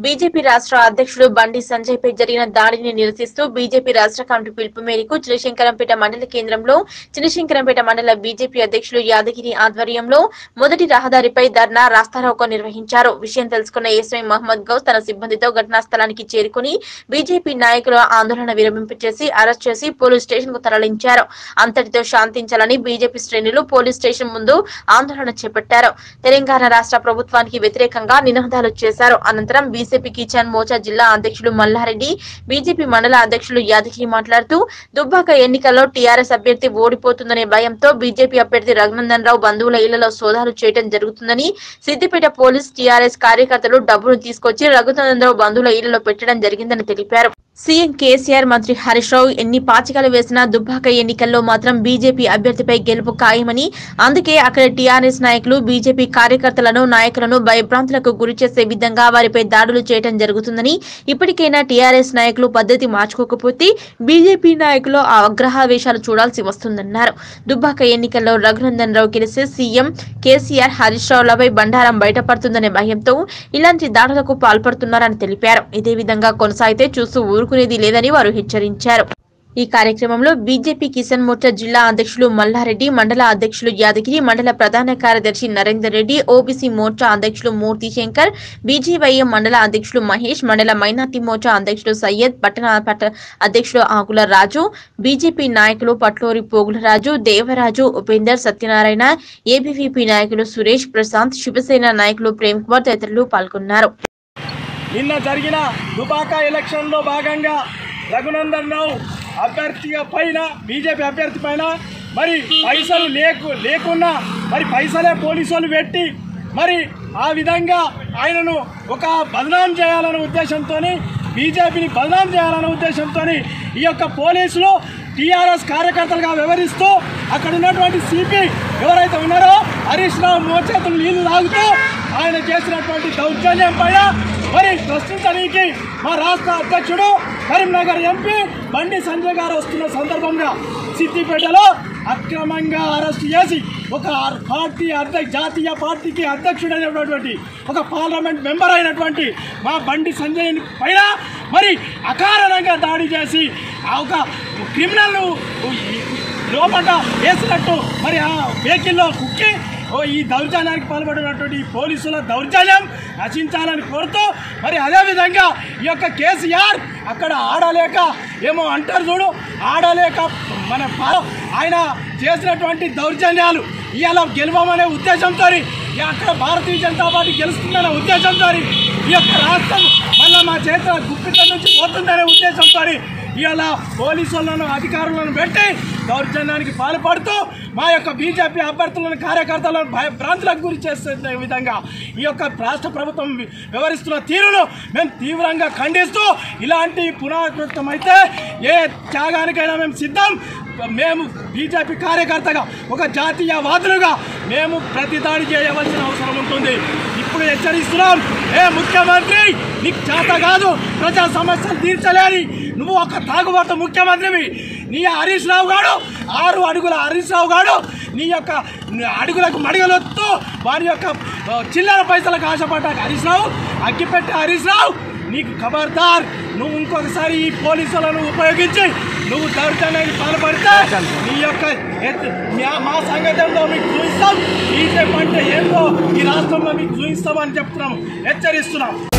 BJP రాష్ట్ర అధ్యక్షుడు బండి సంజయ్ పై జరిగిన దాడిని నిరసిస్తూ బీజేపీ రాష్ట్ర కమిటీ పిలుపు మేరకు చినశంకరంపేట మండల కేంద్రంలో చినశంకరంపేట మండల బీజేపీ అధ్యక్షులు యాదగిరి ఆధ్వర్యంలో మొదటి రహదారిపై ధర్నా రాస్తారోకో నిర్వహించారు విషయం తెలుసుకున్న ఎస్ఐ మహమ్మద్ గౌస్ తన సిబ్బందితో ఘటనా స్థలానికి చేరుకుని బీజేపీ నాయకుల ఆందోళన విరమింపచేసి అరెస్ట్ చేసి పోలీస్ స్టేషన్ కు తరలించారు అంతటితో శాంతించాలని బీజేపీ శ్రేణులు పోలీస్ స్టేషన్ ముందు ఆందోళన చేపట్టారు తెలంగాణ రాష్ట్ర ప్రభుత్వానికి వ్యతిరేకంగా నినాదాలు చేశారు అనంతరం బీజేపీ కిసాన్ మోర్చా జిల్లా అధ్యక్షులు మల్లారెడ్డి బీజేపీ మండల అధ్యక్షులు యాదగిరి మాట్లాడుతూ దుబ్బాక ఎన్నికల్లో టీఆర్ఎస్ అభ్యర్థి ఓడిపోతుందనే భయంతో బీజేపీ అభ్యర్థి రఘునందన్ రావు బంధువుల ఇళ్లలో సోదాలు చేయడం జరుగుతుందని సిద్దిపేట పోలీస్ టీఆర్ఎస్ కార్యకర్తలు డబ్బును తీసుకొచ్చి రఘునందన్ రావు బంధువుల ఇళ్లలో పెట్టడం జరిగిందని తెలిపారు సీఎం కేసీఆర్ మంత్రి హరీష్ రావు ఎన్ని పాచికలు వేసినా దుబ్బాక ఎన్నికల్లో మాత్రం బీజేపీ అభ్యర్థిపై గెలుపు ఖాయమని అందుకే అక్కడ టీఆర్ఎస్ నాయకులు బీజేపీ కార్యకర్తలను నాయకులను భయభ్రాంతులకు గురి చేసే విధంగా వారిపై దాడులు చేయడం జరుగుతుందని ఇప్పటికైనా టీఆర్ఎస్ నాయకులు పద్ధతి మార్చుకోకపోతే బీజేపీ నాయకులు ఆ అగ్రహావేశాలు చూడాల్సి వస్తుందన్నారు దుబ్బాక ఎన్నికల్లో రఘునందన్ రావు గెలిస్తే సీఎం కేసీఆర్ హరీష్ రావులపై బండారం బయటపడుతుందనే భయంతో ఇలాంటి దాడులకు పాల్పడుతున్నారని తెలిపారు ఇదే విధంగా కొనసాగితే చూస్తూ ఊరుకునేది లేదని వారు హెచ్చరించారు ఈ కార్యక్రమంలో బీజేపీ కిసాన్ మోర్చా జిల్లా అధ్యక్షులు మల్లారెడ్డి మండల అధ్యక్షులు యాదగిరి మండల ప్రధాన కార్యదర్శి నరేందర్ రెడ్డి ఓబీసీ మోర్చా అధ్యక్షులు మూర్తి శంకర్ బీజేవైఎం మండల అధ్యక్షులు మహేష్ మండల మైనార్టీ మోర్చా అధ్యక్షులు సయ్యద్ పట్టణ పట్ట అధ్యక్షులు ఆకుల రాజు బీజేపీ నాయకులు పట్లూరి పోగులరాజు దేవరాజు ఉపేందర్ సత్యనారాయణ ఏబీవీపీ నాయకులు సురేష్ ప్రశాంత్ శివసేన నాయకులు ప్రేమ్ కుమార్ తదితరులు పాల్గొన్నారు నిన్న జరిగిన దుబాకా ఎలక్షన్లో భాగంగా రఘునందన్ రావు అభ్యర్థి పైన బీజేపీ అభ్యర్థి పైన మరి పైసలు లేకు లేకున్నా మరి పైసలే పోలీసు వాళ్ళు పెట్టి మరి ఆ విధంగా ఆయనను ఒక బదనాం చేయాలనే ఉద్దేశంతో బీజేపీని బదనాం చేయాలనే ఉద్దేశంతో ఈ యొక్క పోలీసులు టీఆర్ఎస్ కార్యకర్తలుగా వ్యవహరిస్తూ అక్కడ ఉన్నటువంటి సిపి ఎవరైతే ఉన్నారో హరీష్ రావు మోచేతులు నీళ్లు తాగుతూ ఆయన చేసినటువంటి దౌర్జన్యం పైన మరి ప్రశ్నించడానికి మా రాష్ట్ర అధ్యక్షుడు కరీంనగర్ ఎంపీ బండి సంజయ్ గారు వస్తున్న సందర్భంగా సిద్దిపేటలో అక్రమంగా అరెస్ట్ చేసి ఒక పార్టీ అధ్యక్ష జాతీయ పార్టీకి అధ్యక్షుడైనటువంటి ఒక పార్లమెంట్ మెంబర్ అయినటువంటి మా బండి సంజయ్ పైన మరి అకారణంగా దాడి చేసి ఆ ఒక క్రిమినల్ను లోపల వేసినట్టు మరి ఆ వెహికల్లో కుక్కి ఓ ఈ దౌర్జన్యానికి పాల్పడినటువంటి ఈ పోలీసుల దౌర్జన్యం రచించాలని కోరుతూ మరి అదేవిధంగా ఈ యొక్క కేసీఆర్ అక్కడ ఆడలేక ఏమో అంటారు చూడు ఆడలేక మన పా- ఆయన చేసినటువంటి దౌర్జన్యాలు ఇవాళ గెలవమనే ఉద్దేశంతో అక్కడ భారతీయ జనతా పార్టీ గెలుస్తుందనే ఉద్దేశంతో ఈ యొక్క రాష్ట్రం మళ్ళీ మా చేతుల గుప్పిత నుంచి పోతుందనే ఉద్దేశంతో ఇవాళ పోలీసులను అధికారులను పెట్టి దౌర్జన్యానికి పాల్పడుతూ మా యొక్క బీజేపీ అభ్యర్థులను కార్యకర్తలను భయభ్రాంతులకు గురి చేస్తున్న విధంగా ఈ యొక్క రాష్ట్ర ప్రభుత్వం వ్యవహరిస్తున్న తీరును మేము తీవ్రంగా ఖండిస్తూ ఇలాంటి పునరావృతం అయితే ఏ త్యాగానికైనా మేము సిద్ధం మేము బీజేపీ కార్యకర్తగా ఒక జాతీయవాదులుగా మేము ప్రతిదాడి చేయవలసిన అవసరం ఉంటుంది ఇప్పుడు హెచ్చరిస్తున్నాం ఏ ముఖ్యమంత్రి నీకు చేత కాదు ప్రజా సమస్యలు తీర్చలేని నువ్వు ఒక తాగుబోతు ముఖ్యమంత్రివి నీ హరీష్ రావు గాడు ఆరు అడుగుల హరీష్ రావు గాడు నీ యొక్క అడుగులకు మడిగలొత్తు వారి యొక్క ఆ, చిల్లర పైసలకు ఆశపడ్డ హరీష్ రావు అగ్గిపెట్టే హరీష్ రావు నీకు ఖబర్దార్ నువ్వు ఇంకొకసారి ఈ పోలీసులను ఉపయోగించి నువ్వు దౌర్జన్యానికి పాల్పడితే నీ యొక్క ఎత్- మా- మా సంగతి ఏంటో మీకు చూపిస్తాం బీజేపీ అంటే ఏంటో ఈ రాష్ట్రంలో మీకు చూపిస్తామని చెప్తున్నాము హెచ్చరిస్తున్నాం